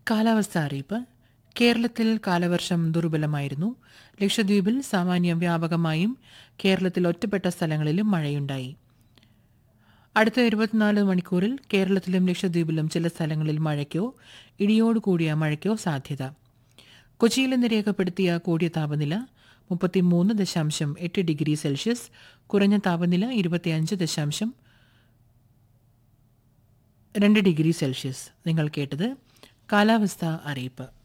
കാലാവസ്ഥ അറിയിപ്പ് കേരളത്തിൽ കാലവർഷം ദുർബലമായിരുന്നു ലക്ഷദ്വീപിൽ സാമാന്യം വ്യാപകമായും കേരളത്തിൽ ഒറ്റപ്പെട്ട സ്ഥലങ്ങളിലും മഴയുണ്ടായി അടുത്ത ഇരുപത്തിനാല് മണിക്കൂറിൽ കേരളത്തിലും ലക്ഷദ്വീപിലും ചില സ്ഥലങ്ങളിൽ മഴയ്ക്കോ ഇടിയോട് കൂടിയ മഴയ്ക്കോ സാധ്യത കൊച്ചിയിൽ ഇന്ന് രേഖപ്പെടുത്തിയ കൂടിയ താപനില മുപ്പത്തിമൂന്ന് ദശാംശം എട്ട് ഡിഗ്രി സെൽഷ്യസ് കുറഞ്ഞ താപനില ഇരുപത്തിയഞ്ച് ദശാംശം രണ്ട് ഡിഗ്രി സെൽഷ്യസ് നിങ്ങൾ കേട്ടത് കാലാവസ്ഥ അറിയിപ്പ്